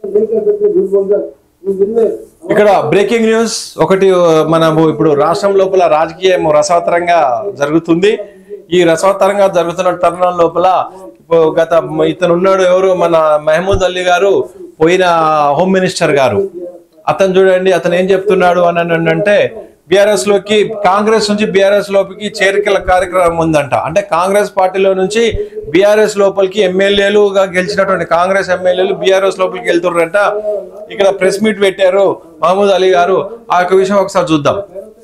नहीं कर सकते झूठ बोलकर उस दिन में ఇక్కడ బ్రేకింగ్ న్యూస్ ఒకటి ఆ, మనము ఇప్పుడు రాష్ట్రం లోపల రాజకీయం రసవత్తరంగా జరుగుతుంది ఈ రసవత్తరంగా జరుగుతున్న తరుణం లోపల ఇప్పుడు గత ఇతను ఉన్నాడు ఎవరు మన మహమూద్ అలీ గారు పోయిన హోమ్ మినిస్టర్ గారు అతను చూడండి అతను ఏం చెప్తున్నాడు అని అంటే బీఆర్ఎస్ లోకి కాంగ్రెస్ నుంచి బీఆర్ఎస్ లోపలికి చేరికల కార్యక్రమం ఉందంట అంటే కాంగ్రెస్ పార్టీలో నుంచి బీఆర్ఎస్ లోపలికి ఎమ్మెల్యేలుగా గెలిచినటువంటి కాంగ్రెస్ ఎమ్మెల్యేలు బీఆర్ఎస్ లోపలికి వెళ్తున్నారంట ఇక్కడ ప్రెస్ మీట్ పెట్టారు మహమూద్ అలీ గారు ఆ యొక్క విషయం ఒకసారి చూద్దాం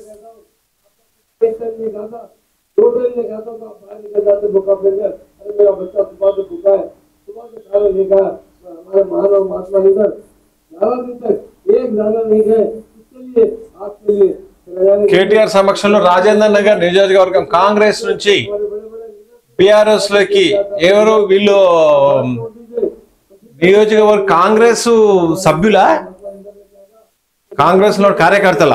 पैसा नहीं खाता टोटल नहीं खाता तो आप बाहर निकल जाते भूखा फिर अरे मेरा बच्चा सुबह से भूखा है सुबह से खाना नहीं खाया हमारे महान और महात्मा लेकर ग्यारह दिन तक एक दाना नहीं गए किसके लिए आपके लिए लगाने के लिए కేటీఆర్ సమక్షంలో రాజేందర్ నగర్ నియోజకవర్గం కాంగ్రెస్ నుంచి बड़े बड़े बड़े लीडर బీఆర్ఎస్ లోకి ఎవరు వీళ్ళు నియోజకవర్గ కాంగ్రెస్ సభ్యులా కాంగ్రెస్ లో కార్యకర్తలా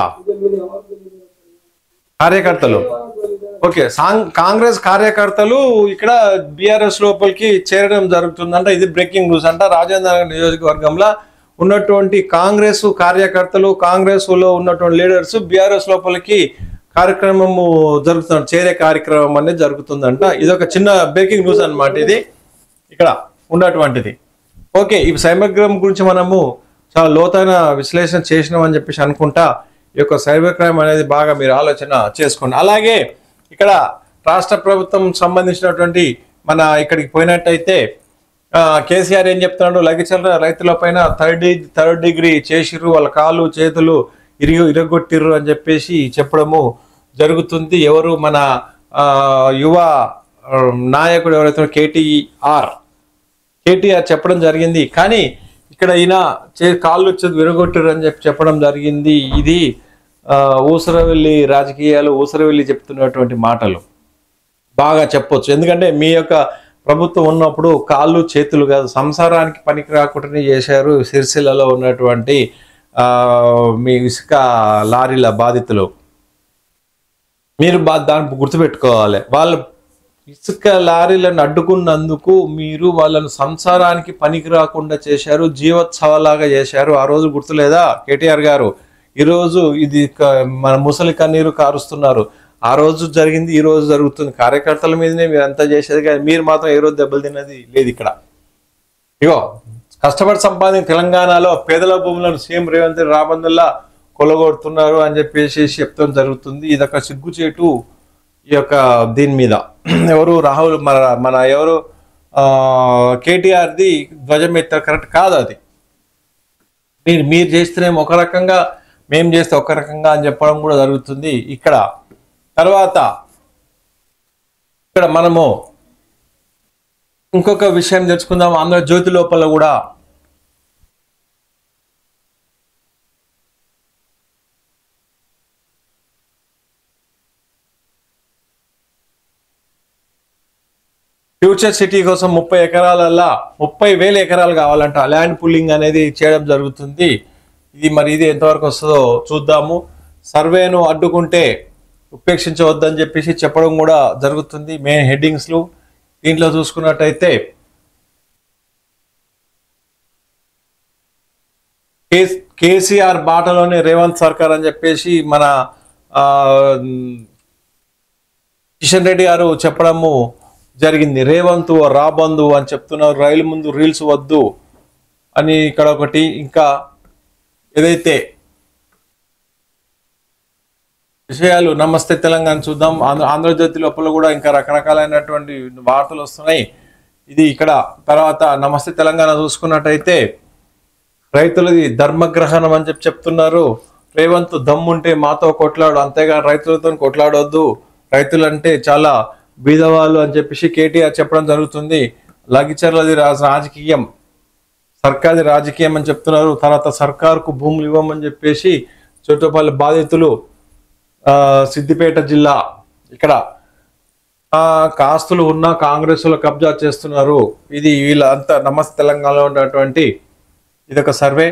కార్యకర్తలు ఓకే సాంగ్- కాంగ్రెస్ కార్యకర్తలు ఇక్కడ బీఆర్ఎస్ లోపలికి చేరడం జరుగుతుందంట ఇది బ్రేకింగ్ న్యూస్ అంట రాజేంద్ర నగర్ నియోజకవర్గంలో ఉన్నటువంటి కాంగ్రెస్ కార్యకర్తలు కాంగ్రెస్ లో ఉన్నటువంటి లీడర్స్ బీఆర్ఎస్ లోపలికి కార్యక్రమము జరుగుతుంది చేరే కార్యక్రమం అనేది జరుగుతుందంట ఇది ఒక చిన్న బ్రేకింగ్ న్యూస్ అన్నమాట ఇది ఇక్కడ ఉన్నటువంటిది ఓకే ఈ సైబర్ గురించి మనము చాలా లోతైన విశ్లేషణ చేసినామని చెప్పేసి అనుకుంటా ఈ యొక్క సైబర్ క్రైమ్ అనేది బాగా మీరు ఆలోచన చేసుకోండి అలాగే ఇక్కడ రాష్ట్ర ప్రభుత్వం సంబంధించినటువంటి మన ఇక్కడికి పోయినట్టయితే ఆ, కేసీఆర్ ఏం చెప్తున్నాడు లగిచల రైతుల పైన థర్డ్ డి- థర్డ్ డిగ్రీ చేసిర్రు వాళ్ళ కాళ్ళు చేతులు ఇరిగి ఇరగొట్టిర్రు అని చెప్పేసి చెప్పడము జరుగుతుంది ఎవరు మన ఆ, యువ ఆ, నాయకుడు ఎవరైతే కేటీఆర్ కేటీఆర్ చెప్పడం జరిగింది కానీ ఇక్కడ ఈయన చే కాళ్ళు వచ్చేది విరగొట్టారు అని చెప్పి చెప్పడం జరిగింది ఇది ఆ, ఊసరవెల్లి రాజకీయాలు ఊసరవెల్లి చెప్తున్నటువంటి మాటలు బాగా చెప్పొచ్చు ఎందుకంటే మీ యొక్క ప్రభుత్వం ఉన్నప్పుడు కాళ్ళు చేతులు కాదు సంసారానికి పనికి రాకుండానే చేశారు సిరిసిల్లలో ఉన్నటువంటి ఆ, మీ ఇసుక లారీల బాధితులు మీరు బా దాన్ని గుర్తుపెట్టుకోవాలి వాళ్ళ ఇసుక లారీలను అడ్డుకున్నందుకు మీరు వాళ్ళను సంసారానికి పనికి రాకుండా చేశారు జీవోత్సవలాగా చేశారు ఆ రోజు గుర్తులేదా కేటీఆర్ గారు ఈరోజు ఇది క- మన ముసలి కన్నీరు కారుస్తున్నారు ఆ రోజు జరిగింది ఈ రోజు జరుగుతుంది కార్యకర్తల మీదనే మీరు అంతా చేసేది కానీ మీరు మాత్రం ఏ రోజు దెబ్బలు తిన్నది లేదు ఇక్కడ ఇగో కష్టపడి సంపాదించిన తెలంగాణలో పేదల భూములను సీఎం రేవంత్ రెడ్డి రాబందుల్లా కొలగొడుతున్నారు అని చెప్పేసి చెప్తాం జరుగుతుంది ఇది ఒక సిగ్గుచేటు ఈ యొక్క దీని మీద ఎవరు రాహుల్ మన మన ఎవరు కేటీఆర్ది ధ్వజం ఎత్తారు కరెక్ట్ కాదు అది మీరు మీరు చేస్తేనేమో ఒక రకంగా మేము చేస్తే ఒక రకంగా అని చెప్పడం కూడా జరుగుతుంది ఇక్కడ తర్వాత ఇక్కడ మనము ఇంకొక విషయం తెలుసుకుందాం ఆంధ్ర జ్యోతి లోపల కూడా ఫ్యూచర్ సిటీ కోసం ముప్పై ఎకరాలల్లా ముప్పై వేల ఎకరాలు కావాలంట ల్యాండ్ పుల్లింగ్ అనేది చేయడం జరుగుతుంది ఇది మరి ఇది ఎంతవరకు వస్తుందో చూద్దాము సర్వేను అడ్డుకుంటే ఉపేక్షించవద్దని చెప్పేసి చెప్పడం కూడా జరుగుతుంది మెయిన్ హెడ్డింగ్స్లు దీంట్లో చూసుకున్నట్టయితే కేస్- కేసీఆర్ బాటలోనే రేవంత్ సర్కార్ అని చెప్పేసి మన ఆ, కిషన్ రెడ్డి గారు చెప్పడము జరిగింది రేవంత్ రాబందు అని చెప్తున్నారు రైలు ముందు రీల్స్ వద్దు అని ఇక్కడ ఒకటి ఇంకా ఏదైతే విషయాలు నమస్తే తెలంగాణ చూద్దాం ఆంధ్ర ఆంధ్రజ్యోతి లోపల కూడా ఇంకా రకరకాలైనటువంటి వార్తలు వస్తున్నాయి ఇది ఇక్కడ తర్వాత నమస్తే తెలంగాణ చూసుకున్నట్టయితే రైతులది ధర్మగ్రహణం అని చెప్పి చెప్తున్నారు రేవంత్ దమ్ముంటే మాతో కొట్లాడు అంతేగా రైతులతో కొట్లాడొద్దు రైతులంటే చాలా బీదవాళ్ళు అని చెప్పేసి కేటీఆర్ చెప్పడం జరుగుతుంది లగిచర్లది రాజ- రాజకీయం సర్కార్ది రాజకీయం అని చెప్తున్నారు తర్వాత సర్కార్కు భూములు ఇవ్వమని చెప్పేసి చోటపల్లి బాధితులు ఆ, సిద్దిపేట జిల్లా ఇక్కడ ఆ, కాస్తులు ఉన్న కాంగ్రెస్లో కబ్జా చేస్తున్నారు ఇది వీళ్ళంతా నమస్తే తెలంగాణలో ఉన్నటువంటి ఇదొక సర్వే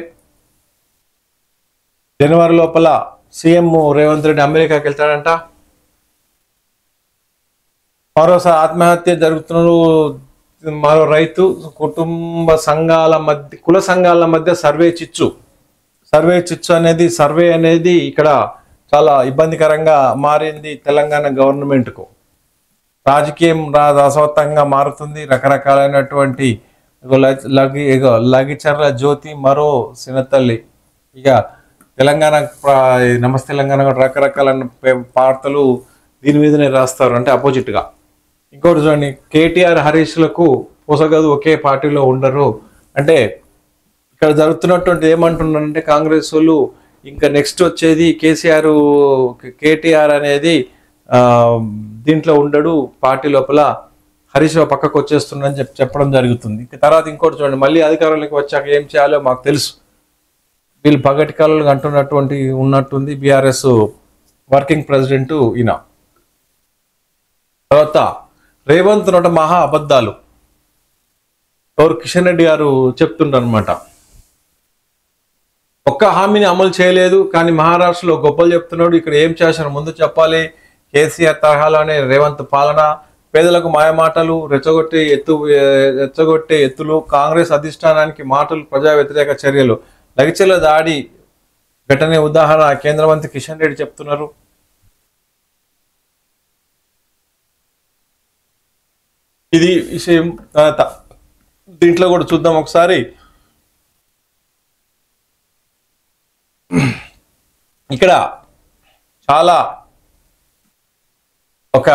జనవరి లోపల సీఎం రేవంత్ రెడ్డి అమెరికాకి వెళ్తాడంట మరోసారి ఆత్మహత్య జరుగుతున్నారు మరో రైతు కుటుంబ సంఘాల మధ్య కుల సంఘాల మధ్య సర్వే చిచ్చు సర్వే చిచ్చు అనేది సర్వే అనేది ఇక్కడ చాలా ఇబ్బందికరంగా మారింది తెలంగాణ గవర్నమెంట్కు రాజకీయం రా- రసవత్తంగా మారుతుంది రకరకాలైనటువంటి ఇగో ల- లగి ఇగో లగిచర్ల జ్యోతి మరో సినతల్లి ఇక తెలంగాణ ప్ర- నమస్తే తెలంగాణ కూడా రకరకాల పే- వార్తలు దీని మీదనే రాస్తారు అంటే opposite గా ఇంకోటి చూడండి కేటీఆర్ హరీష్లకు పొసగదు ఒకే పార్టీలో ఉండరు అంటే ఇక్కడ జరుగుతున్నటువంటి ఏమంటున్నారంటే కాంగ్రెస్ వాళ్ళు ఇంకా నెక్స్ట్ వచ్చేది కేసీఆర్ కేటీఆర్ అనేది ఆ, దీంట్లో ఉండడు పార్టీ లోపల హరీష్ రావు పక్కకు వచ్చేస్తుండని చెప్పి చెప్పడం జరుగుతుంది ఇక తర్వాత ఇంకోటి చూడండి మళ్ళీ అధికారంలోకి వచ్చాక ఏం చేయాలో మాకు తెలుసు వీళ్ళు పగటి కాలంలో అంటున్నటువంటి ఉన్నట్టుంది బీఆర్ఎస్ వర్కింగ్ ప్రెసిడెంట్ ఈయన తర్వాత రేవంత్ నోట మహా అబద్ధాలు ఎవరు కిషన్ రెడ్డి గారు చెప్తుంటారనమాట ఒక్క హామీని అమలు చేయలేదు కానీ మహారాష్ట్రలో గొప్పలు చెప్తున్నాడు ఇక్కడ ఏం చేశారు ముందు చెప్పాలి కేసీఆర్ తరహాలోనే రేవంత్ పాలన పేదలకు మాయమాటలు రెచ్చగొట్టే ఎత్తు రెచ్చగొట్టే ఎత్తులు కాంగ్రెస్ అధిష్టానానికి మాటలు ప్రజా వ్యతిరేక చర్యలు లగిచెల దాడి ఘటనే ఉదాహరణ కేంద్ర మంత్రి కిషన్ రెడ్డి చెప్తున్నారు ఇది విషయం తర్వాత దీంట్లో కూడా చూద్దాం ఒకసారి ఇక్కడ చాలా ఒక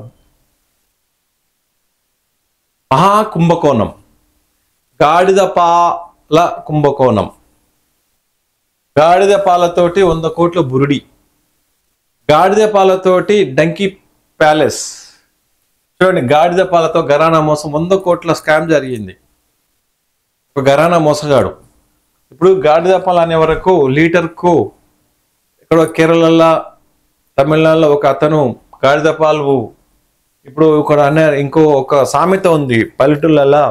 మహా కుంభకోణం గాడిద పాల కుంభకోణం గాడిద పాలతోటి వంద కోట్ల బురుడి గాడిద పాలతోటి డంకీ ప్యాలెస్ చూడండి గాడిద పాలతో గరానా మోసం వంద కోట్ల స్కామ్ జరిగింది ఒక గరానా మోసగాడు ఇప్పుడు గాడిద పాలు అనే వరకు లీటర్కు ఇక్కడ కేరళలో తమిళనాడులో ఒక అతను గాడిద పాలు ఇప్పుడు ఇక్కడ అనే ఇంకో ఒక సామెత ఉంది పల్లెటూళ్ళల్లో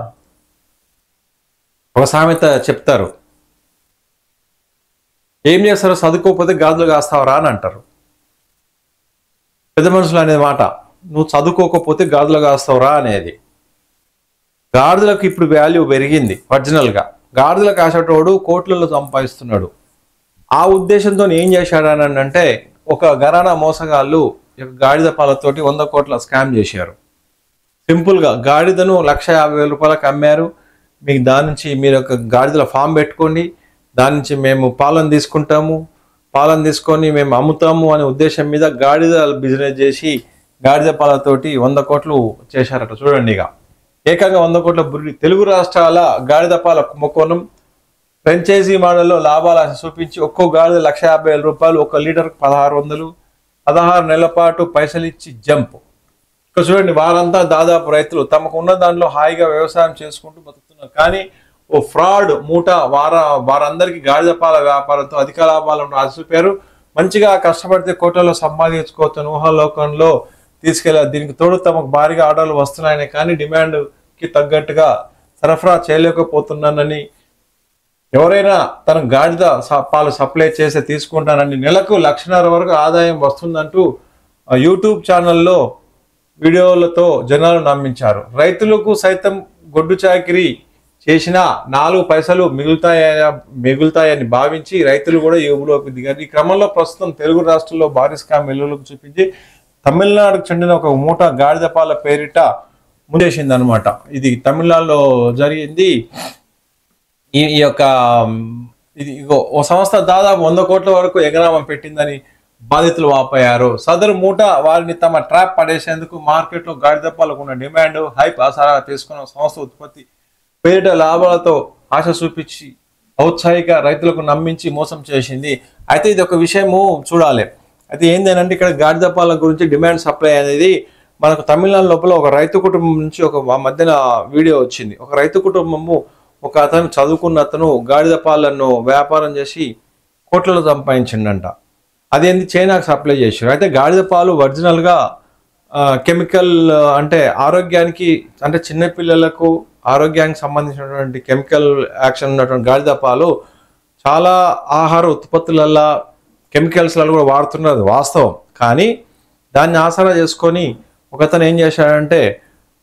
ఒక సామెత చెప్తారు ఏం చేస్తారో చదువుకోకపోతే గాజులు కాస్తావరా అని అంటారు పెద్ద మనుషులు అనే మాట నువ్వు చదువుకోకపోతే గాజులు కాస్తావురా అనేది గాడిదలకు ఇప్పుడు వాల్యూ పెరిగింది ఒరిజినల్ గా గాడిదల కాసేటోడు కోట్లలో సంపాదిస్తున్నాడు ఆ ఉద్దేశంతో ఏం చేశాడు అని అంటే ఒక గరానా మోసగాళ్ళు ఈ యొక్క గాడిద పాలతోటి వంద కోట్ల స్కామ్ చేశారు సింపుల్ గా గాడిదను లక్ష యాభై వేల రూపాయలకు అమ్మారు మీకు దాని నుంచి మీరు ఒక గాడిదల ఫామ్ పెట్టుకోండి దాని నుంచి మేము పాలను తీసుకుంటాము పాలను తీసుకొని మేము అమ్ముతాము అనే ఉద్దేశం మీద గాడిద బిజినెస్ చేసి గాడిద పాలతోటి వంద కోట్లు చేశారట చూడండి ఇక ఏకంగా వంద కోట్ల బుర్రి తెలుగు రాష్ట్రాల గాడిద పాల కుంభకోణం ఫ్రాంచైజీ మోడల్లో లాభాలు ఆశ చూపించి ఒక్కో గాడిద లక్ష యాభై వేల రూపాయలు ఒక లీటర్కి పదహారు వందలు పదహారు నెలల పాటు పైసలు ఇచ్చి జంప్ ఇక్కడ చూడండి వారంతా దాదాపు రైతులు తమకు ఉన్న దాంట్లో హాయిగా వ్యవసాయం చేసుకుంటూ బతుకుతున్నారు కానీ ఓ ఫ్రాడ్ మూట వార వారందరికీ గాడిద పాల వ్యాపారంతో అధిక లాభాలను ఆశ చూపారు మంచిగా కష్టపడితే కోట్లలో సంపాదించుకోవచ్చు ఊహాలోకంలో తీసుకెళ్లారు దీనికి తోడు తమకు భారీగా ఆర్డర్లు వస్తున్నాయని కానీ డిమాండ్ కి తగ్గట్టుగా సరఫరా చేయలేకపోతున్నానని ఎవరైనా తన గాడిద స- పాలు సప్లై చేసి తీసుకుంటానని నెలకు లక్షన్నర వరకు ఆదాయం వస్తుందంటూ ఆ యూట్యూబ్ ఛానల్లో వీడియోలతో జనాలు నమ్మించారు రైతులకు సైతం గొడ్డు చాకిరి చేసిన నాలుగు పైసలు మిగులుతాయ మిగులుతాయని భావించి రైతులు కూడా ఈ ఊబిలోకి దిగారు ఈ క్రమంలో ప్రస్తుతం తెలుగు రాష్ట్రాల్లో భారీ స్కామ్ వెల్లులకు చూపించి తమిళనాడుకు చెందిన ఒక మూట గాడిద పాల పేరిట ముందేసింది అనమాట ఇది తమిళనాడులో జరిగింది ఈ ఈ యొక్క మ్, ఇది ఇగో ఓ సంస్థ దాదాపు వంద కోట్ల వరకు ఎగరామం పెట్టిందని బాధితులు వాపోయారు సదరు మూట వారిని తమ ట్రాప్ పడేసేందుకు మార్కెట్లో గాడిదప్పాలకు ఉన్న డిమాండ్ హైప్ ఆసరా తీసుకున్న సంస్థ ఉత్పత్తి పేరిట లాభాలతో ఆశ చూపించి ఔత్సాహిక రైతులకు నమ్మించి మోసం చేసింది అయితే ఇది ఒక విషయము చూడాలి అయితే ఏంటంటే ఇక్కడ గాడిదప్పాల గురించి డిమాండ్ సప్లై అనేది మనకు తమిళనాడు లోపల ఒక రైతు కుటుంబం నుంచి ఒక మా మధ్యన వీడియో వచ్చింది ఒక రైతు కుటుంబము ఒక అతను చదువుకున్న అతను గాడిద పాలను వ్యాపారం చేసి కోట్లలో సంపాదించిండంట అదేంది చైనాకు సప్లై చేశారు అయితే గాడిద పాలు ఒరిజినల్గా కెమికల్ అంటే ఆరోగ్యానికి అంటే చిన్న పిల్లలకు ఆరోగ్యానికి సంబంధించినటువంటి కెమికల్ యాక్షన్ ఉన్నటువంటి గాడిద పాలు చాలా ఆహార ఉత్పత్తులల్లో కెమికల్స్లలో కూడా వాడుతున్నది వాస్తవం కానీ దాన్ని ఆసరా చేసుకొని ఒకతను ఏం చేశాడంటే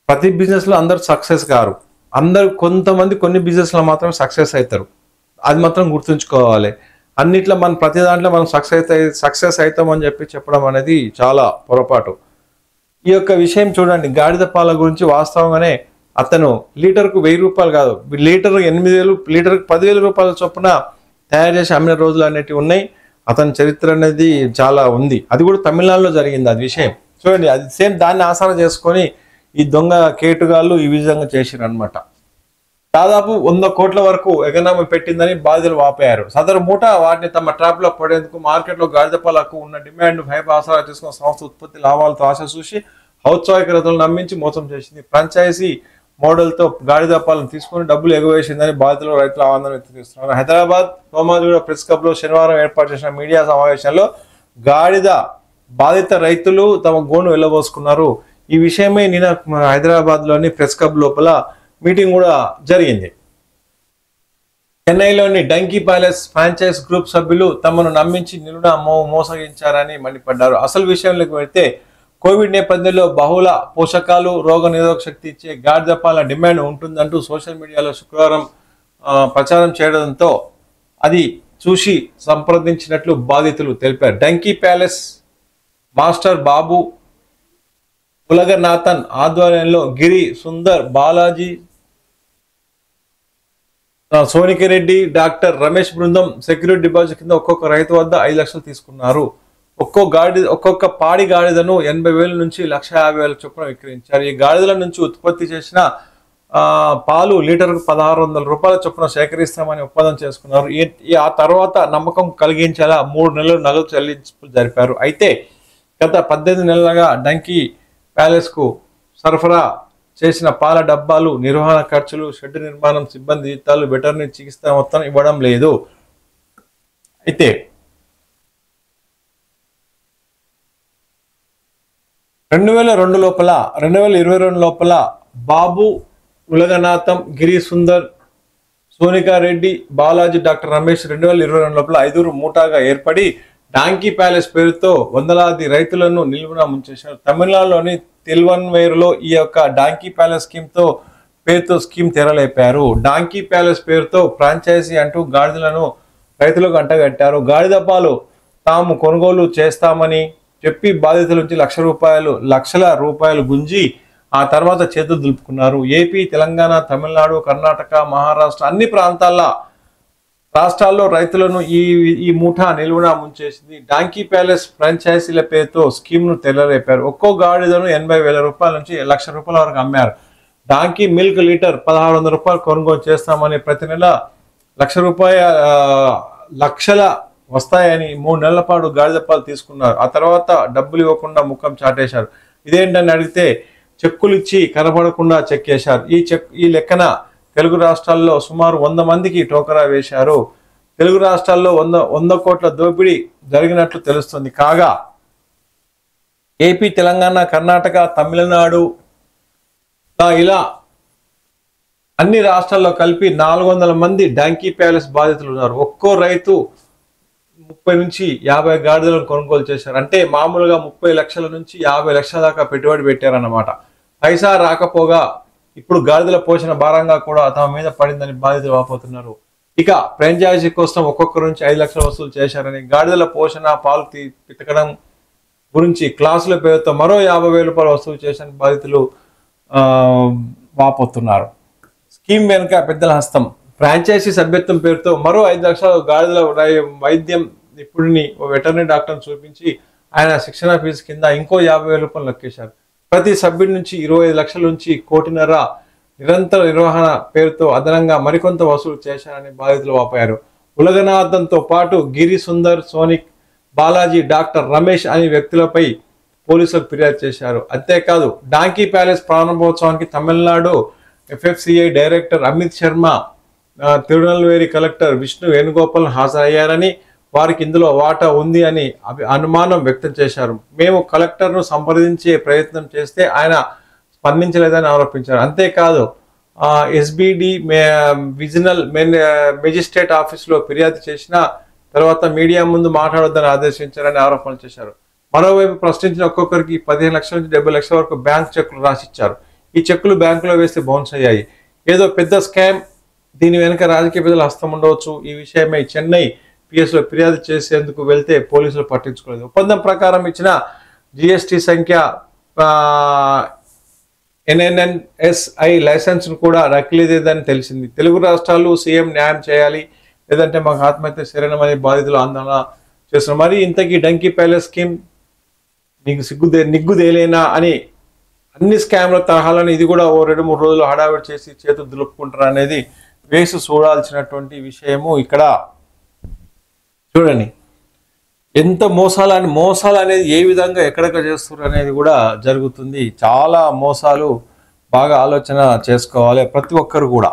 ప్రతి బిజినెస్ లో అందరు సక్సెస్ కారు అందరు కొంతమంది కొన్ని బిజినెస్ లో మాత్రం సక్సెస్ అవుతారు అది మాత్రం గుర్తుంచుకోవాలి అన్నిట్లో మనం ప్రతి దాంట్లో మనం సక్సెస్ సక్సెస్ అవుతామని చెప్పి చెప్పడం అనేది చాలా పొరపాటు ఈ యొక్క విషయం చూడండి గాడిద పాల గురించి వాస్తవంగానే అతను లీటర్కు వెయ్యి రూపాయలు కాదు లీటర్ ఎనిమిది వేలు లీటర్కు పదివేల రూపాయల చొప్పున తయారు చేసి అమ్మిన రోజులు అనేటివి ఉన్నాయి అతని చరిత్ర అనేది చాలా ఉంది అది కూడా తమిళనాడులో జరిగింది అది విషయం చూడండి అది సేమ్ దాన్ని ఆసరా చేసుకొని ఈ దొంగ కేటుగాళ్ళు ఈ విధంగా చేసిరు అనమాట దాదాపు వంద కోట్ల వరకు ఎకనామీ పెట్టిందని బాధితులు వాపోయారు సదరు మూట వాటిని తమ ట్రాప్ లో పడేందుకు మార్కెట్లో గాడిద పాలకు ఉన్న డిమాండ్ భయప ఆసరా చేసుకున్న సంస్థ ఉత్పత్తి లాభాలతో ఆశ చూసి ఔత్సాహికతలు నమ్మించి మోసం చేసింది ఫ్రాంచైజీ మోడల్ తో గాడిద పాలను తీసుకుని డబ్బులు ఎగవేసిందని బాధితులు రైతులు ఆందోళన వ్యక్తం చేస్తున్నారు హైదరాబాద్ సోమాజిగూడ ప్రెస్ క్లబ్ లో శనివారం ఏర్పాటు చేసిన మీడియా సమావేశంలో గాడిద బాధిత రైతులు తమ గోను వెళ్ళబోసుకున్నారు ఈ విషయమై నిన్న హైదరాబాద్ లోని ప్రెస్ క్లబ్ లోపల మీటింగ్ కూడా జరిగింది చెన్నైలోని డంకీ ప్యాలెస్ ఫ్రాంచైజ్ గ్రూప్ సభ్యులు తమను నమ్మించి నిలున మో మోసగించారని మండిపడ్డారు అసలు విషయంలోకి వెళ్తే కోవిడ్ నేపథ్యంలో బహుళ పోషకాలు రోగ నిరోధక శక్తి ఇచ్చే గాడిద పాల డిమాండ్ ఉంటుందంటూ సోషల్ మీడియాలో శుక్రవారం ఆ, ప్రచారం చేయడంతో అది చూసి సంప్రదించినట్లు బాధితులు తెలిపారు donkey palace master Babu Ulaganathan ఆధ్వర్యంలో గిరి సుందర్ బాలాజీ ఆ, సోనికిరెడ్డి డాక్టర్ రమేష్ బృందం సెక్యూరిటీ డిపాజిట్ కింద ఒక్కొక్క రైతు వద్ద ఐదు లక్షలు తీసుకున్నారు ఒక్కో గాడి ఒక్కొక్క పాడి గాడిదను ఎనభై వేల నుంచి లక్ష యాభై వేల చొప్పున విక్రయించారు ఈ గాడిదల నుంచి ఉత్పత్తి చేసిన ఆ, పాలు లీటర్కు పదహారు వందల రూపాయల చొప్పున సేకరిస్తామని ఒప్పందం చేసుకున్నారు ఈ- ఈ ఆ తర్వాత నమ్మకం కలిగించేలా మూడు నెలలు నగదు చెల్లింపులు జరిపారు అయితే గత పద్దెనిమిది నెలలుగా డంకీ ప్యాలెస్ కు సరఫరా చేసిన పాల డబ్బాలు నిర్వహణ ఖర్చులు షెడ్ నిర్మాణం సిబ్బంది జీతాలు వెటర్నరీ చికిత్స మొత్తం ఇవ్వడం లేదు అయితే రెండు వేల రెండు లోపల రెండు వేల ఇరవై రెండు లోపల బాబు ఉలగనాథం గిరి సుందర్ సోనికారెడ్డి బాలాజీ డాక్టర్ రమేష్ రెండు వేల ఇరవై రెండు లోపల ఐదుగురు మూటాగా ఏర్పడి డాంకీ ప్యాలెస్ పేరుతో వందలాది రైతులను నిలువున ముంచేశారు తమిళనాడులోని తిల్వన్వేరులో ఈ యొక్క డాంకీ ప్యాలెస్ స్కీమ్ తో పేరుతో స్కీమ్ తెరలేపారు డాంకీ ప్యాలెస్ పేరుతో ఫ్రాంచైజీ అంటూ గాడిదలను రైతులకు అంటగట్టారు గాడిద పాలు తాము కొనుగోలు చేస్తామని చెప్పి బాధితుల నుంచి లక్ష రూపాయలు లక్షల రూపాయలు గుంజి ఆ తర్వాత చేతులు దులుపుకున్నారు ఏపీ తెలంగాణ తమిళనాడు కర్ణాటక మహారాష్ట్ర అన్ని ప్రాంతాల్లో రాష్ట్రాల్లో రైతులను ఈ ఈ ముఠా నిలువున ముంచేసింది డాంకీ ప్యాలెస్ ఫ్రాంచైజీల పేరుతో స్కీమ్ ను తెల్లరేపారు ఒక్కో గాడిదను ఎనభై వేల రూపాయల నుంచి లక్ష రూపాయల వరకు అమ్మారు డాంకీ మిల్క్ లీటర్ పదహారు వందల రూపాయలు కొనుగోలు చేస్తామని ప్రతి నెల లక్ష రూపాయ ఆ, లక్షల వస్తాయని మూడు నెలల పాటు గాడిద పాలు తీసుకున్నారు ఆ తర్వాత డబ్బులు ఇవ్వకుండా ముఖం చాటేశారు ఇదేంటని అడిగితే చెక్కులు ఇచ్చి కనబడకుండా చెక్ చేశారు ఈ చెక్ ఈ లెక్కన తెలుగు రాష్ట్రాల్లో సుమారు వంద మందికి టోకరా వేశారు తెలుగు రాష్ట్రాల్లో వంద వంద కోట్ల దోపిడీ జరిగినట్లు తెలుస్తుంది కాగా ఏపీ తెలంగాణ కర్ణాటక తమిళనాడు ఆ, ఇలా అన్ని రాష్ట్రాల్లో కలిపి నాలుగు వందల మంది డాంకీ ప్యాలెస్ బాధితులు ఉన్నారు ఒక్కో రైతు ముప్పై నుంచి యాభై గాడిదలను కొనుగోలు చేశారు అంటే మామూలుగా ముప్పై లక్షల నుంచి యాభై లక్షల దాకా పెట్టుబడి పెట్టారన్నమాట పైసా రాకపోగా ఇప్పుడు గాడిదల పోషణ భారంగా కూడా తమ మీద పడిందని బాధితులు వాపోతున్నారు ఇక ఫ్రాంచైజీ కోసం ఒక్కొక్కరు నుంచి ఐదు లక్షల వసూలు చేశారని గాడిదల పోషణ పాలు తీ- పితకడం గురించి క్లాసుల పేరుతో మరో యాభై వేల రూపాయలు వసూలు చేసిన బాధితులు ఆ, వాపోతున్నారు స్కీమ్ వెనుక పెద్దల హస్తం ఫ్రాంచైజీ సభ్యత్వం పేరుతో మరో ఐదు లక్షల గాడిదల వై- వైద్యం నిపుణుని ఓ వెటర్నరీ డాక్టర్ని చూపించి ఆయన శిక్షణ ఫీజు కింద ఇంకో యాభై వేల రూపాయలు లెక్కేశారు ప్రతి సభ్యుడి నుంచి ఇరవై ఐదు లక్షల నుంచి కోటిన్నర నిరంతర నిర్వహణ పేరుతో అదనంగా మరికొంత వసూలు చేశారని బాధితులు వాపోయారు ఉలగనాథంతో పాటు గిరి సుందర్ సోనిక్ బాలాజీ డాక్టర్ రమేష్ అనే వ్యక్తులపై పోలీసులకు ఫిర్యాదు చేశారు అంతేకాదు డాంకీ ప్యాలెస్ ప్రారంభోత్సవానికి తమిళనాడు ఎఫ్ఎఫ్సిఐ డైరెక్టర్ అమిత్ శర్మ ఆ, తిరునల్వేలి కలెక్టర్ విష్ణు వేణుగోపాల్ హాజరయ్యారని వారికి ఇందులో వాటా ఉంది అని అభి- అనుమానం వ్యక్తం చేశారు మేము కలెక్టర్ను సంప్రదించే ప్రయత్నం చేస్తే ఆయన స్పందించలేదని ఆరోపించారు అంతేకాదు ఎస్బిడి విజినల్ మెజిస్ట్రేట్ ఆఫీసులో ఫిర్యాదు చేసిన తర్వాత మీడియా ముందు మాట్లాడొద్దని ఆదేశించారని ఆరోపణలు చేశారు మరోవైపు ప్రశ్నించిన ఒక్కొక్కరికి పదిహేను లక్షల నుంచి డెబ్బై లక్షల వరకు బ్యాంక్ చెక్కులు రాసిచ్చారు ఈ చెక్కులు బ్యాంకులో వేస్తే బౌన్స్ అయ్యాయి ఏదో పెద్ద స్కామ్ దీని వెనుక రాజకీయ పెద్దల హస్తం ఉండవచ్చు ఈ విషయమై చెన్నై PS లో ఫిర్యాదు చేసేందుకు వెళ్తే పోలీసులు పట్టించుకోలేదు ఒప్పందం ప్రకారం ఇచ్చిన జిఎస్టి సంఖ్య ఆ, ఎన్ఎన్ఎన్ఎస్ఐ లైసెన్స్ ను కూడా నకిలీదేదని తెలిసింది తెలుగు రాష్ట్రాలు సీఎం న్యాయం చేయాలి లేదంటే మాకు ఆత్మహత్య శరణమని బాధితులు ఆందోళన చేస్తున్నారు మరి ఇంతకీ డంకీ ప్యాలెస్ స్కీమ్ నీకు సిగ్గుదే నిగ్గుదేలేనా అని అన్ని స్కామ్ల తరహాలను ఇది కూడా ఓ రెండు మూడు రోజులు హడావిడి చేసి చేతులు దులుపుకుంటారు అనేది వేసి చూడాల్సినటువంటి విషయము ఇక్కడ చూడండి ఎంత మోసాలు మోసాలు అనేది ఏ విధంగా ఎక్కడెక్కడ చేస్తున్నారు అనేది కూడా జరుగుతుంది చాలా మోసాలు బాగా ఆలోచన చేసుకోవాలి ప్రతి ఒక్కరు కూడా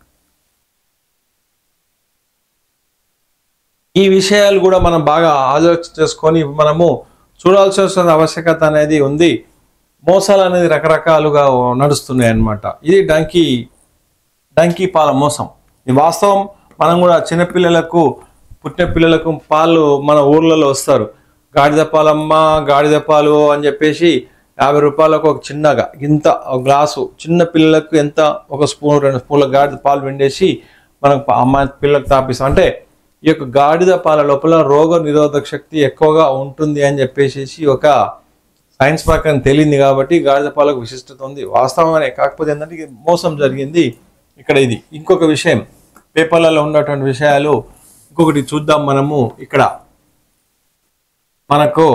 ఈ విషయాలు కూడా మనం బాగా ఆలోచన చేసుకొని మనము చూడాల్సిన ఆవశ్యకత అనేది ఉంది మోసాలు అనేది రకరకాలుగా నడుస్తున్నాయి అన్నమాట ఇది డంకీ డంకీ పాల మోసం ఇది వాస్తవం మనం కూడా చిన్నపిల్లలకు పుట్టిన పిల్లలకు పాలు మన ఊర్లలో వస్తారు గాడిద పాలమ్మ గాడిద పాలు అని చెప్పేసి యాభై రూపాయలకు ఒక చిన్నగా ఇంత ఒక గ్లాసు చిన్న పిల్లలకు ఎంత ఒక స్పూన్ రెండు స్పూన్ల గాడిద పాలు వెండేసి మనం ప- అమ్మాయి పిల్లలకు తాపిస్తాం అంటే ఈ యొక్క గాడిద పాల లోపల రోగ నిరోధక శక్తి ఎక్కువగా ఉంటుంది అని చెప్పేసి ఒక సైన్స్ ప్రకారం తెలియంది కాబట్టి గాడిద పాలకు విశిష్టత ఉంది వాస్తవమే కాకపోతే ఏంటంటే ఇది మోసం జరిగింది ఇక్కడ ఇది ఇంకొక విషయం పేపర్లలో ఉన్నటువంటి విషయాలు ఇంకొకటి చూద్దాం మనము ఇక్కడ మనకు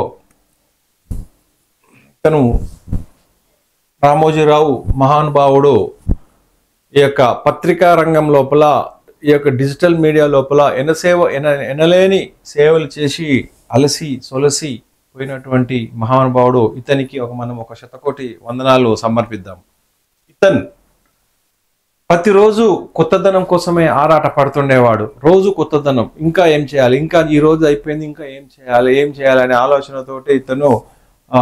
తను రామోజీరావు మహానుభావుడు ఈ యొక్క పత్రికా రంగం లోపల ఈ యొక్క డిజిటల్ మీడియా లోపల ఎనసేవ ఎన ఎనలేని సేవలు చేసి అలసి సొలసి పోయినటువంటి మహానుభావుడు ఇతనికి ఒక మనం ఒక శతకోటి వందనాలు సమర్పిద్దాం ఇతన్ ప్రతిరోజు కొత్తదనం కోసమే ఆరాట పడుతుండేవాడు రోజు కొత్తదనం ఇంకా ఏం చేయాలి ఇంకా ఈ రోజు అయిపోయింది ఇంకా ఏం చేయాలి ఏం చేయాలి అనే ఆలోచనతోటి ఇతను ఆ,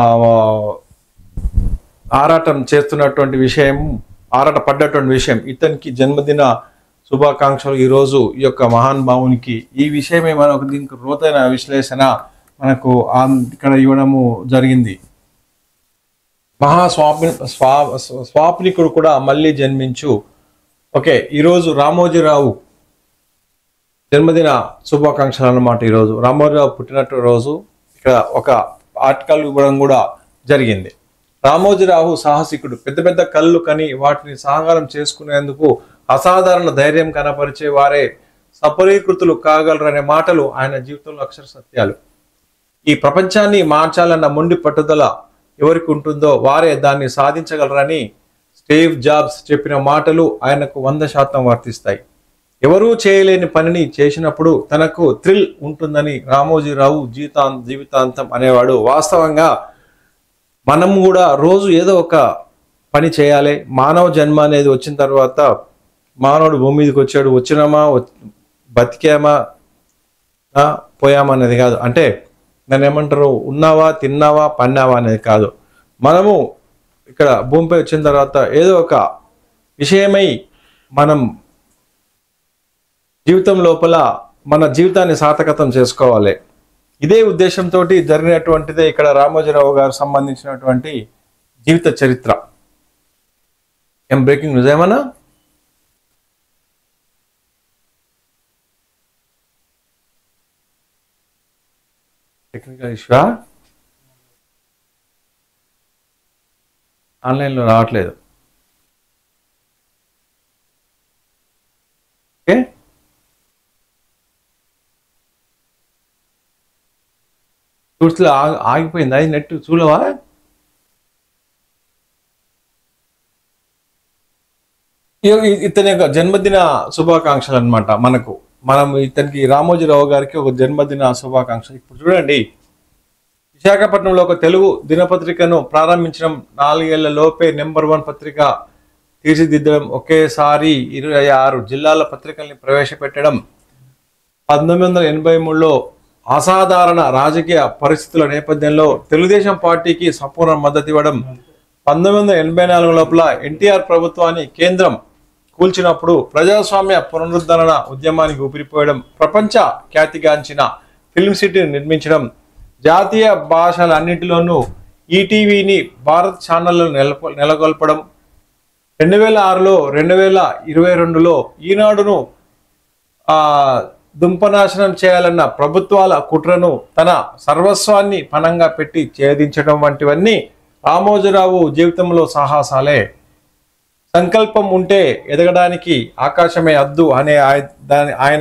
ఆరాటం చేస్తున్నటువంటి విషయం ఆరాట పడ్డటువంటి విషయం ఇతనికి జన్మదిన శుభాకాంక్షలు ఈ రోజు ఈ యొక్క మహానుభావునికి ఈ విషయమే మనకు దీనికి లోతైన విశ్లేషణ మనకు ఆ- ఇక్కడ ఇవ్వడము జరిగింది మహాస్వామి స్వా స్వాప్నికుడు కూడా మళ్ళీ జన్మించు ఓకే ఈరోజు రామోజీరావు జన్మదిన శుభాకాంక్షలు అన్నమాట ఈరోజు రామోజీరావు పుట్టినట్టు రోజు ఇక్కడ ఒక ఆర్టికల్ ఇవ్వడం కూడా జరిగింది రామోజీరావు సాహసికుడు పెద్ద పెద్ద కళ్ళు కని వాటిని సాకారం చేసుకునేందుకు అసాధారణ ధైర్యం కనపరిచే వారే సఫలీకృతులు కాగలరనే మాటలు ఆయన జీవితంలో అక్షర సత్యాలు ఈ ప్రపంచాన్ని మార్చాలన్న మొండి పట్టుదల ఎవరికి ఉంటుందో వారే దాన్ని సాధించగలరని స్టీవ్ జాబ్స్ చెప్పిన మాటలు ఆయనకు వంద శాతం వర్తిస్తాయి ఎవరూ చేయలేని పనిని చేసినప్పుడు తనకు థ్రిల్ ఉంటుందని రామోజీరావు జీవితాం జీవితాంతం అనేవాడు వాస్తవంగా మనం కూడా రోజు ఏదో ఒక పని చేయాలి మానవ జన్మ అనేది వచ్చిన తర్వాత మానవుడు భూమి మీదకి వచ్చాడు వచ్చినామా వచ్- బతికామా ఆ, పోయామా అనేది కాదు అంటే దాన్ని ఏమంటారు ఉన్నావా తిన్నావా పన్నావా అనేది కాదు మనము ఇక్కడ భూమిపై వచ్చిన తర్వాత ఏదో ఒక విషయమై మనం జీవితం లోపల మన జీవితాన్ని సార్థకతం చేసుకోవాలి ఇదే ఉద్దేశంతో జరిగినటువంటిదే ఇక్కడ రామోజీరావు గారు సంబంధించినటువంటి జీవిత చరిత్ర ఏం బ్రేకింగ్ న్యూస్ ఏమన్నా టెక్నికల్ ఇష్యూ ఆన్లైన్లో రావట్లేదు ఓకే చూడ్స్లో ఆగి ఆగిపోయింది అది నెట్ చూడవా ఇ- ఇ- ఇతని యొక్క జన్మదిన శుభాకాంక్షలు అన్నమాట మనకు మనం ఇతనికి రామోజీరావు గారికి ఒక జన్మదిన శుభాకాంక్షలు ఇప్పుడు చూడండి విశాఖపట్నంలో ఒక తెలుగు దినపత్రికను ప్రారంభించడం నాలుగేళ్ల లోపే నెంబర్ వన్ పత్రిక తీర్చిదిద్దడం ఒకేసారి ఇరవై ఆరు జిల్లాల పత్రికల్ని ప్రవేశపెట్టడం పంతొమ్మిది వందల ఎనభై మూడులో అసాధారణ రాజకీయ పరిస్థితుల నేపథ్యంలో తెలుగుదేశం పార్టీకి సంపూర్ణ మద్దతు ఇవ్వడం పంతొమ్మిది వందల ఎనభై నాలుగు లోపల ఎన్టీఆర్ ప్రభుత్వాన్ని కేంద్రం కూల్చినప్పుడు ప్రజాస్వామ్య పునరుద్ధరణ ఉద్యమానికి ఊపిరిపోయడం ప్రపంచ ఖ్యాతిగాంచిన ఫిల్మ్ సిటీని నిర్మించడం జాతీయ భాషలన్నింటిలోనూ ఈటీవీని భారత్ ఛానళ్లను నెలకొ నెలకొల్పడం రెండు వేల ఆరులో రెండు వేల ఇరవై రెండులో ఈనాడును ఆ దుంపనాశనం చేయాలన్న ప్రభుత్వాల కుట్రను తన సర్వస్వాన్ని పణంగా పెట్టి ఛేదించడం వంటివన్నీ రామోజీరావు జీవితంలో సాహసాలే సంకల్పం ఉంటే ఎదగడానికి ఆకాశమే అద్దు అనే ఆయ- దాని ఆయన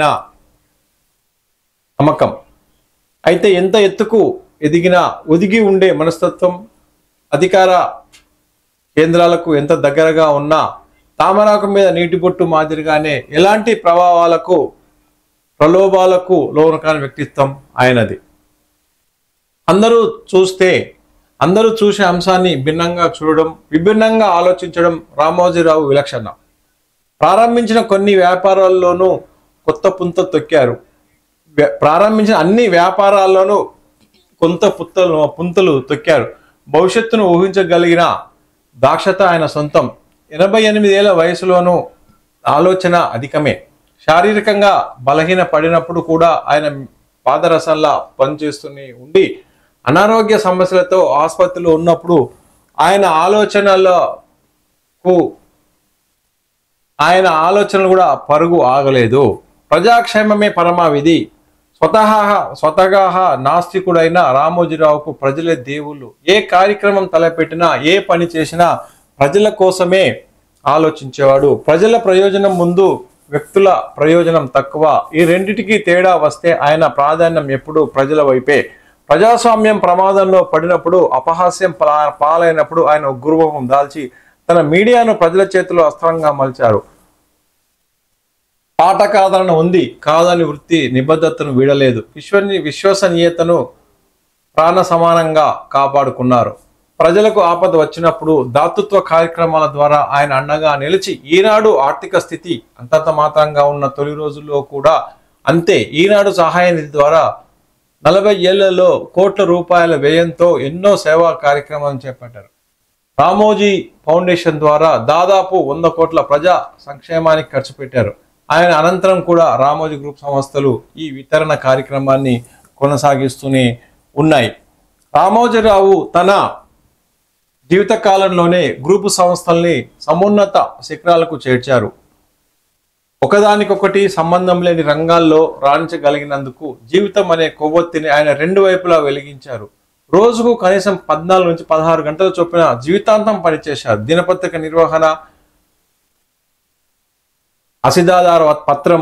నమ్మకం అయితే ఎంత ఎత్తుకు ఎదిగినా ఒదిగి ఉండే మనస్తత్వం అధికార కేంద్రాలకు ఎంత దగ్గరగా ఉన్నా తామరాకు మీద నీటి బొట్టు మాదిరిగానే ఎలాంటి ప్రభావాలకు ప్రలోభాలకు లోను కాని వ్యక్తిత్వం ఆయనది అందరూ చూస్తే అందరూ చూసే అంశాన్ని భిన్నంగా చూడడం విభిన్నంగా ఆలోచించడం రామోజీరావు విలక్షణ ప్రారంభించిన కొన్ని వ్యాపారాల్లోనూ కొత్త పుంత తొక్కారు వ్య- ప్రారంభించిన అన్ని వ్యాపారాల్లోనూ కొంత పుత్తలు పుంతలు తొక్కారు భవిష్యత్తును ఊహించగలిగిన దాక్షత ఆయన సొంతం ఎనభై ఎనిమిదేళ్ల వయసులోనూ ఆలోచన అధికమే శారీరకంగా బలహీన పడినప్పుడు కూడా ఆయన పాదరసంలా పనిచేస్తూనే ఉండి అనారోగ్య సమస్యలతో ఆసుపత్రిలో ఉన్నప్పుడు ఆయన ఆలోచనలకు ఆయన ఆలోచనలు కూడా పరుగు ఆగలేదు ప్రజాక్షేమమే పరమావిధి స్వతహా స్వతహా నాస్తికుడైన రామోజీరావుకు ప్రజలే దేవుళ్ళు ఏ కార్యక్రమం తలపెట్టినా ఏ పని చేసినా ప్రజల కోసమే ఆలోచించేవాడు ప్రజల ప్రయోజనం ముందు వ్యక్తుల ప్రయోజనం తక్కువ ఈ రెండిటికి తేడా వస్తే ఆయన ప్రాధాన్యం ఎప్పుడు ప్రజల వైపే ప్రజాస్వామ్యం ప్రమాదంలో పడినప్పుడు అపహాస్యం పా- పాలైనప్పుడు ఆయన గురువం దాల్చి తన మీడియాను ప్రజల చేతిలో అస్త్రంగా మలిచారు పాట కాదన ఉంది కాదని వృత్తి నిబద్ధతను వీడలేదు విశ్వని విశ్వసనీయతను ప్రాణ సమానంగా కాపాడుకున్నారు ప్రజలకు ఆపద వచ్చినప్పుడు దాతృత్వ కార్యక్రమాల ద్వారా ఆయన అండగా నిలిచి ఈనాడు ఆర్థిక స్థితి అంతంత మాత్రంగా ఉన్న తొలి రోజుల్లో కూడా అంతే ఈనాడు సహాయ నిధి ద్వారా నలభై ఏళ్లలో కోట్ల రూపాయల వ్యయంతో ఎన్నో సేవా కార్యక్రమాలను చేపట్టారు రామోజీ ఫౌండేషన్ ద్వారా దాదాపు వంద కోట్ల ప్రజా సంక్షేమానికి ఖర్చు పెట్టారు ఆయన అనంతరం కూడా రామోజీ గ్రూప్ సంస్థలు ఈ వితరణ కార్యక్రమాన్ని కొనసాగిస్తూనే ఉన్నాయి రామోజీరావు తన జీవిత కాలంలోనే గ్రూపు సంస్థల్ని సమున్నత శిఖరాలకు చేర్చారు ఒకదానికొకటి సంబంధం లేని రంగాల్లో రాణించగలిగినందుకు జీవితం అనే కొవ్వొత్తిని ఆయన రెండు వైపులా వెలిగించారు రోజుకు కనీసం పద్నాలుగు నుంచి పదహారు గంటల చొప్పున జీవితాంతం పనిచేశారు దినపత్రిక నిర్వహణ అసిదాదార పత్రం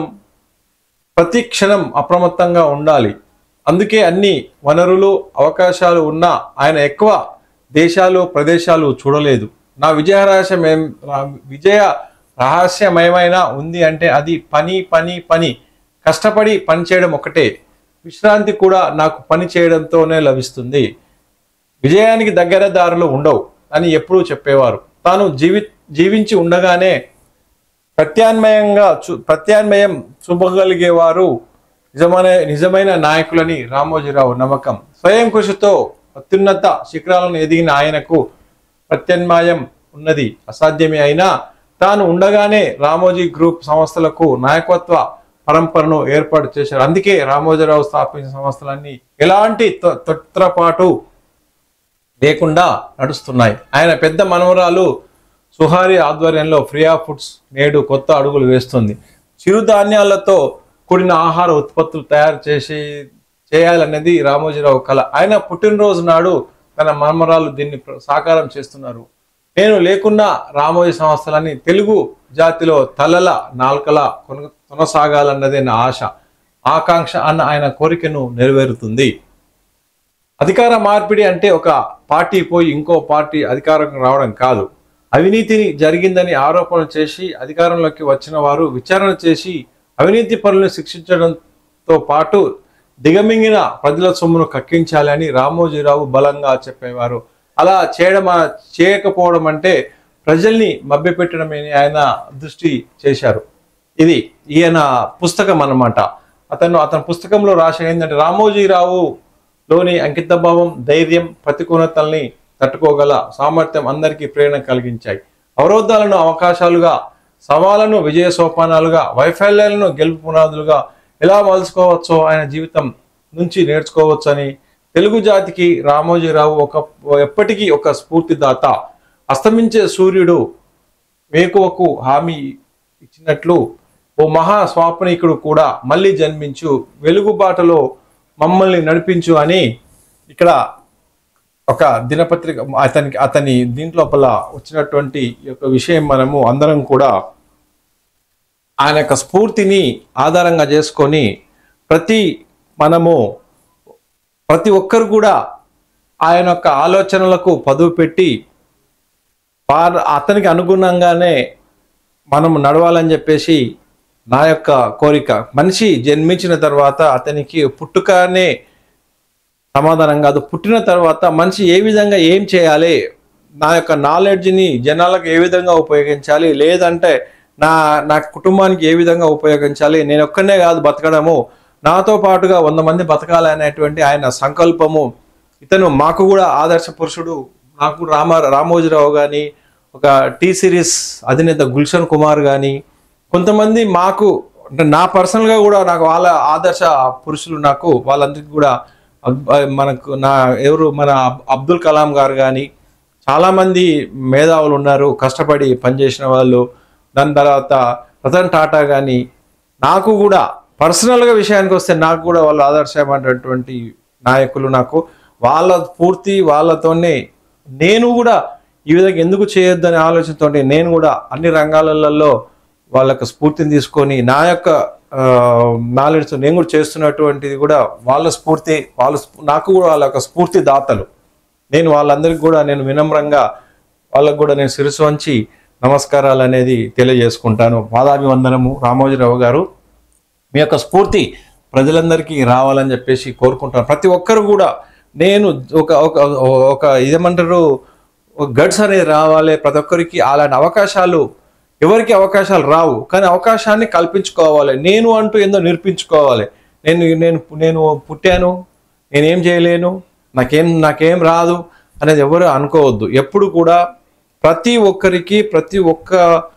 ప్రతి క్షణం అప్రమత్తంగా ఉండాలి అందుకే అన్ని వనరులు అవకాశాలు ఉన్నా ఆయన ఎక్కువ దేశాలు ప్రదేశాలు చూడలేదు నా విజయ రహస్యం ఏం రా- విజయ రహస్యమేమైనా ఉంది అంటే అది పని పని పని కష్టపడి పని చేయడం ఒకటే విశ్రాంతి కూడా నాకు పని చేయడంతోనే లభిస్తుంది విజయానికి దగ్గర దారులు ఉండవు అని ఎప్పుడూ చెప్పేవారు తాను జీవి జీవించి ఉండగానే ప్రత్యామ్నాయంగా చూ ప్రత్యామ్నాయం చూపగలిగేవారు నిజమైన నిజమైన నాయకులని రామోజీరావు నమ్మకం స్వయం కృషితో అత్యున్నత శిఖరాలను ఎదిగిన ఆయనకు ప్రత్యామ్నాయం ఉన్నది అసాధ్యమే అయినా తాను ఉండగానే రామోజీ గ్రూప్ సంస్థలకు నాయకత్వ పరంపరను ఏర్పాటు చేశారు అందుకే రామోజీరావు స్థాపించిన సంస్థలన్నీ ఎలాంటి తొ- తొట్రపాటు లేకుండా నడుస్తున్నాయి ఆయన పెద్ద మనవరాలు సుహారి ఆధ్వర్యంలో ఫ్రియా ఫుడ్స్ నేడు కొత్త అడుగులు వేస్తుంది చిరుధాన్యాలతో కూడిన ఆహార ఉత్పత్తులు తయారు చేసి చేయాలనేది రామోజీరావు కళ ఆయన పుట్టినరోజు నాడు తన మనమరాలు దీన్ని ప్ర- సాకారం చేస్తున్నారు నేను లేకున్నా రామోజీ సంస్థలని తెలుగు జాతిలో తలల నాల్కల కొన కొనసాగాలన్నదే నా ఆశ ఆకాంక్ష అన్న ఆయన కోరికను నెరవేరుతుంది అధికార మార్పిడి అంటే ఒక పార్టీ పోయి ఇంకో పార్టీ అధికారం రావడం కాదు అవినీతిని జరిగిందని ఆరోపణలు చేసి అధికారంలోకి వచ్చిన వారు విచారణ చేసి అవినీతి పనులను శిక్షించడంతో పాటు దిగమింగిన ప్రజల సొమ్మును కక్కించాలని రామోజీరావు బలంగా చెప్పేవారు అలా చేయడం చేయకపోవడం అంటే ప్రజల్ని మభ్యపెట్టడమే ఆయన దృష్టి చేశారు ఇది ఈయన పుస్తకం అన్నమాట అతను అతని పుస్తకంలో రాసిన ఏంటంటే రామోజీరావు లోని అంకితభావం ధైర్యం ప్రతికూలతల్ని తట్టుకోగల సామర్థ్యం అందరికీ ప్రేరణ కలిగించాయి అవరోధాలను అవకాశాలుగా సవాళ్లను విజయ సోపానాలుగా వైఫల్యాలను గెలుపు పునాదులుగా ఎలా మలుచుకోవచ్చో ఆయన జీవితం నుంచి నేర్చుకోవచ్చని తెలుగు జాతికి రామోజీరావు ఒక ఎప్పటికీ ఒక స్ఫూర్తిదాత అస్తమించే సూర్యుడు మేకువకు హామీ ఇచ్చినట్లు ఓ మహా స్వాపనికుడు కూడా మళ్ళీ జన్మించు వెలుగుబాటలో మమ్మల్ని నడిపించు అని ఇక్కడ ఒక దినపత్రిక అతనికి అతని దీంట్లోపల వచ్చినటువంటి ఈ యొక్క విషయం మనము అందరం కూడా ఆయన యొక్క స్ఫూర్తిని ఆధారంగా చేసుకొని ప్రతి మనము ప్రతి ఒక్కరు కూడా ఆయన యొక్క ఆలోచనలకు పదువు పెట్టి వారు అతనికి అనుగుణంగానే మనం నడవాలని చెప్పేసి నా యొక్క కోరిక మనిషి జన్మించిన తర్వాత అతనికి పుట్టుకనే సమాధానం కాదు పుట్టిన తర్వాత మనిషి ఏ విధంగా ఏం చేయాలి నా యొక్క నాలెడ్జ్ని జనాలకు ఏ విధంగా ఉపయోగించాలి లేదంటే నా నా కుటుంబానికి ఏ విధంగా ఉపయోగించాలి నేను ఒక్కనే కాదు బతకడము నాతో పాటుగా వంద మంది బతకాలి అనేటువంటి ఆయన సంకల్పము ఇతను మాకు కూడా ఆదర్శ పురుషుడు నాకు రామ రామోజీరావు కానీ ఒక టీ సిరీస్ అధినేత గుల్షన్ కుమార్ కానీ కొంతమంది మాకు అంటే నా పర్సనల్గా కూడా నాకు వాళ్ళ ఆదర్శ పురుషులు నాకు వాళ్ళందరికీ కూడా అక్- మనకు నా ఎవరు మన అబ్- అబ్దుల్ కలాం గారు కానీ చాలామంది మేధావులు ఉన్నారు కష్టపడి పనిచేసిన వాళ్ళు దాని తర్వాత రతన్ టాటా కానీ నాకు కూడా పర్సనల్గా విషయానికి వస్తే నాకు కూడా వాళ్ళు ఆదర్శమైనటువంటి నాయకులు నాకు వాళ్ళ పూర్తి వాళ్ళతోనే నేను కూడా ఈ విధంగా ఎందుకు చేయొద్దనే ఆలోచనతో నేను కూడా అన్ని రంగాలలో వాళ్ళ యొక్క స్ఫూర్తిని తీసుకొని నా యొక్క నాలెడ్జ్ నేను కూడా చేస్తున్నటువంటిది కూడా వాళ్ళ స్ఫూర్తి వాళ్ళ స్ఫూ- నాకు కూడా వాళ్ళ యొక్క స్ఫూర్తి దాతలు నేను వాళ్ళందరికీ కూడా నేను వినమ్రంగా వాళ్ళకు కూడా నేను శిరస్సు వంచి నమస్కారాలు అనేది తెలియజేసుకుంటాను పాదాభివందనము రామోజీరావు గారు మీ యొక్క స్ఫూర్తి ప్రజలందరికీ రావాలని చెప్పేసి కోరుకుంటాను ప్రతి ఒక్కరు కూడా నేను ఒక ఒక ఒక ఇదేమంటారు గడ్స్ అనేది రావాలి ప్రతి ఒక్కరికి అలాంటి అవకాశాలు ఎవరికి అవకాశాలు రావు కానీ అవకాశాన్ని కల్పించుకోవాలి నేను అంటూ ఏందో నిరూపించుకోవాలి నేను నేను నేను పుట్టాను నేనేం చేయలేను నాకేం నాకేం రాదు అనేది ఎవరు అనుకోవద్దు ఎప్పుడు కూడా ప్రతి ఒక్కరికి ప్రతి ఒక్క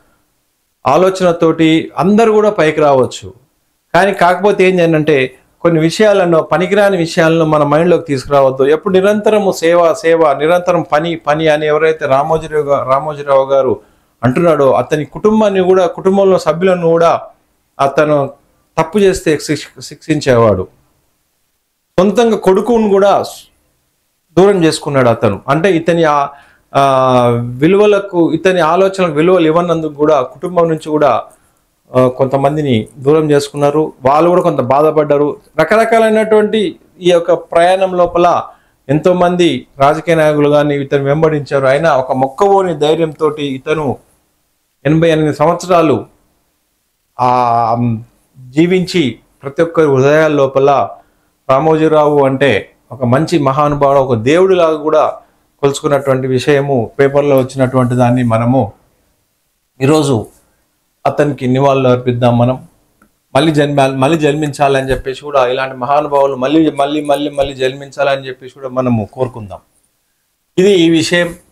ఆలోచనతోటి అందరూ కూడా పైకి రావచ్చు కానీ కాకపోతే ఏం చేయాలంటే కొన్ని విషయాలను పనికిరాని విషయాలను మన మైండ్లోకి తీసుకురావద్దు ఎప్పుడు నిరంతరము సేవ సేవ నిరంతరం పని పని అని ఎవరైతే రామోజీరావు గా- రామోజీరావు గారు అంటున్నాడో అతని కుటుంబాన్ని కూడా కుటుంబంలో సభ్యులను కూడా అతను తప్పు చేస్తే శిక్ష- శిక్షించేవాడు సొంతంగా కొడుకును కూడా దూరం చేసుకున్నాడు అతను అంటే ఇతని ఆ- ఆ విలువలకు ఇతని ఆలోచనలకు విలువలు ఇవ్వనందుకు కూడా కుటుంబం నుంచి కూడా ఆ, కొంతమందిని దూరం చేసుకున్నారు వాళ్ళు కూడా కొంత బాధపడ్డారు రకరకాలైనటువంటి ఈ యొక్క ప్రయాణం లోపల ఎంతో మంది రాజకీయ నాయకులు కానీ ఇతను వెంబడించారు అయినా ఒక మొక్కవోని ధైర్యంతో ఇతను ఎనభై ఎనిమిది సంవత్సరాలు ఆ జీవించి ప్రతి ఒక్కరి హృదయాల లోపల రామోజీరావు అంటే ఒక మంచి మహానుభావుడు ఒక దేవుడిలాగా కూడా కొలుచుకున్నటువంటి విషయము పేపర్లో వచ్చినటువంటి దాన్ని మనము ఈరోజు అతనికి నివాళులు అర్పిద్దాం మనం మళ్ళీ జన్మ మళ్ళీ జన్మించాలని చెప్పేసి కూడా ఇలాంటి మహానుభావులు మళ్ళీ మళ్ళీ మళ్ళీ మళ్ళీ జన్మించాలని చెప్పేసి కూడా మనము కోరుకుందాం ఇది ఈ విషయం